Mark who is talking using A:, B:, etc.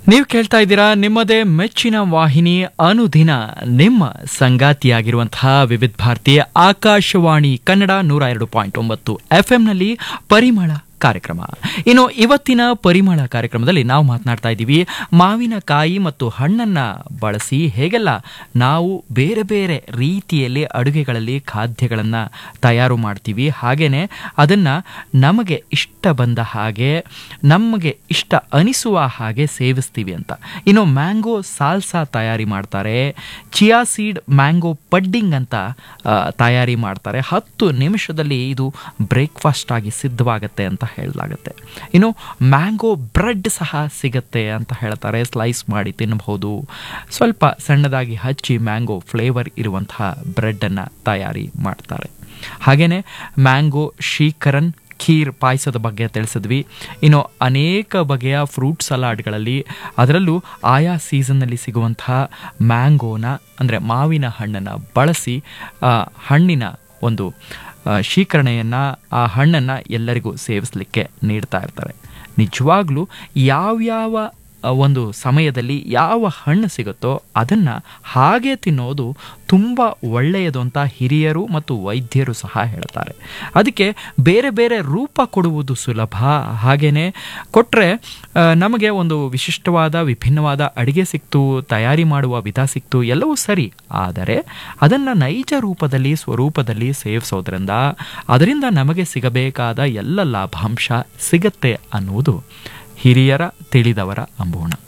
A: ನೀವು ಕೇಳ್ತಾ ಇದ್ದೀರಾ ನಿಮ್ಮದೇ ಮೆಚ್ಚಿನ ವಾಹಿನಿ ಅನುದಿನ ನಿಮ್ಮ ಸಂಗಾತಿಯಾಗಿರುವಂತಹ ವಿವಿಧ ಭಾರತಿ ಆಕಾಶವಾಣಿ ಕನ್ನಡ ನೂರ ಎರಡು ಪಾಯಿಂಟ್ ಒಂಬತ್ತು ಎಫ್ಎಂನಲ್ಲಿ ಪರಿಮಳ ಕಾರ್ಯಕ್ರಮ ಇನ್ನು ಇವತ್ತಿನ ಪರಿಮಳ ಕಾರ್ಯಕ್ರಮದಲ್ಲಿ ನಾವು ಮಾತನಾಡ್ತಾ ಇದ್ದೀವಿ ಮಾವಿನಕಾಯಿ ಮತ್ತು ಹಣ್ಣನ್ನ ಬಳಸಿ ಹೇಗೆಲ್ಲ ನಾವು ಬೇರೆ ಬೇರೆ ರೀತಿಯಲ್ಲಿ ಅಡುಗೆಗಳಲ್ಲಿ ಖಾದ್ಯಗಳನ್ನು ತಯಾರು ಮಾಡ್ತೀವಿ ಹಾಗೇನೆ ಅದನ್ನು ನಮಗೆ ಇಷ್ಟ ಬಂದ ಹಾಗೆ ನಮಗೆ ಇಷ್ಟ ಅನಿಸುವ ಹಾಗೆ ಸೇವಿಸ್ತೀವಿ ಅಂತ ಇನ್ನು ಮ್ಯಾಂಗೋ ಸಾಲ್ಸಾ ತಯಾರಿ ಮಾಡ್ತಾರೆ ಚಿಯಾ ಸೀಡ್ ಮ್ಯಾಂಗೋ ಪಡ್ಡಿಂಗ್ ಅಂತ ಆ, ತಯಾರಿ ಮಾಡ್ತಾರೆ ಹತ್ತು ನಿಮಿಷದಲ್ಲಿ ಇದು ಬ್ರೇಕ್ಫಾಸ್ಟ್ ಆಗಿ ಸಿದ್ಧವಾಗತ್ತೆ ಅಂತ ಹೇಳಲಾಗುತ್ತೆ ಇನ್ನು ಮ್ಯಾಂಗೋ ಬ್ರೆಡ್ ಸಹ ಸಿಗತ್ತೆ ಅಂತ ಹೇಳ್ತಾರೆ ಸ್ಲೈಸ್ ಮಾಡಿ ತಿನ್ನಬಹುದು ಸ್ವಲ್ಪ ಸಣ್ಣದಾಗಿ ಹಚ್ಚಿ ಮ್ಯಾಂಗೋ ಫ್ಲೇವರ್ ಇರುವಂತಹ ಬ್ರೆಡ್ಡನ್ನು ತಯಾರಿ ಮಾಡ್ತಾರೆ ಹಾಗೆಯೇ ಮ್ಯಾಂಗೋ ಶೀಕರನ್ ಖೀರ್ ಪಾಯಸದ ಬಗ್ಗೆ ತಿಳಿಸಿದ್ವಿ ಇನ್ನು ಅನೇಕ ಬಗೆಯ ಫ್ರೂಟ್ ಸಲಾಡ್ಗಳಲ್ಲಿ ಅದರಲ್ಲೂ ಆಯಾ ಸೀಸನ್ನಲ್ಲಿ ಸಿಗುವಂತಹ ಮ್ಯಾಂಗೋನ ಅಂದರೆ ಮಾವಿನ ಹಣ್ಣನ್ನು ಬಳಸಿ ಆ, ಹಣ್ಣಿನ ಒಂದು ಆ, ಶೀಕರಣೆಯನ್ನು ಆ ಹಣ್ಣನ್ನು ಎಲ್ಲರಿಗೂ ಸೇವಿಸಲಿಕ್ಕೆ ನೀಡ್ತಾ ಇರ್ತಾರೆ ನಿಜವಾಗ್ಲೂ ಯಾವ್ಯಾವ ಆ, ಒಂದು ಸಮಯದಲ್ಲಿ ಯಾವ ಹಣ್ಣು ಸಿಗುತ್ತೋ ಅದನ್ನು ಹಾಗೆ ತಿನ್ನೋದು ತುಂಬ ಒಳ್ಳೆಯದು ಅಂತ ಹಿರಿಯರು ಮತ್ತು ವೈದ್ಯರು ಸಹ ಹೇಳ್ತಾರೆ ಅದಕ್ಕೆ ಬೇರೆ ಬೇರೆ ರೂಪ ಕೊಡುವುದು ಸುಲಭ ಹಾಗೆಯೇ ಕೊಟ್ಟರೆ ನಮಗೆ ಒಂದು ವಿಶಿಷ್ಟವಾದ ವಿಭಿನ್ನವಾದ ಅಡಿಗೆ ಸಿಕ್ತು ತಯಾರಿ ಮಾಡುವ ವಿಧ ಸಿಕ್ತು ಎಲ್ಲವೂ ಸರಿ ಆದರೆ ಅದನ್ನು ನೈಜ ರೂಪದಲ್ಲಿ ಸ್ವರೂಪದಲ್ಲಿ ಸೇವಿಸೋದ್ರಿಂದ ಅದರಿಂದ ನಮಗೆ ಸಿಗಬೇಕಾದ ಎಲ್ಲ ಲಾಭಾಂಶ ಸಿಗತ್ತೆ ಅನ್ನುವುದು ಹಿರಿಯರ ತಿಳಿದವರ ಅಂಬೋಣ